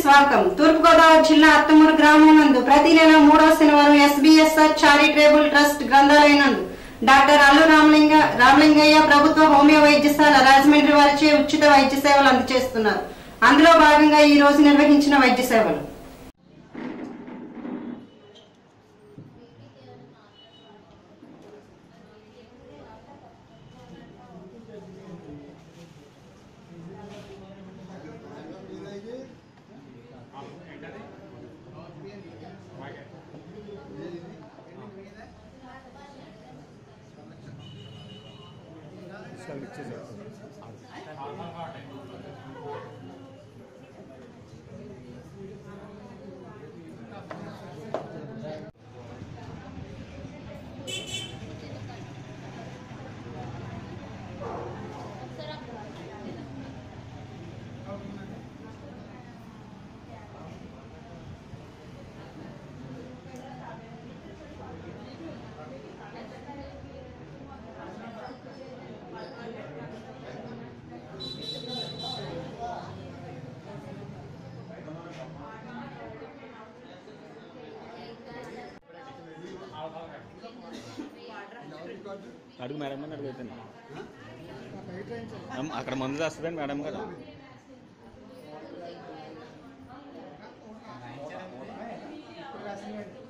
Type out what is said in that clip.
స్వాగతం తూర్పుగోదావరి జిల్లా అత్తమూరు గ్రామం నందు ప్రతి నెల మూడో శనివారం ఎస్బీఎస్ఆర్ చారిటబుల్ ట్రస్ట్ గ్రంథాలయం నందు డాక్టర్ అల్లు రామలింగ రామలింగయ్య ప్రభుత్వ హోమియో వైద్యశాల రాజమండ్రి వారిచే ఉచిత వైద్య సేవలు అందజేస్తున్నారు అందులో భాగంగా ఈ రోజు నిర్వహించిన వైద్య సేవలు అడుగు మేడం గారిని అడుగుతాను అక్కడ మందు వస్తుందండి మేడం గారు ఇప్పుడు రాసిన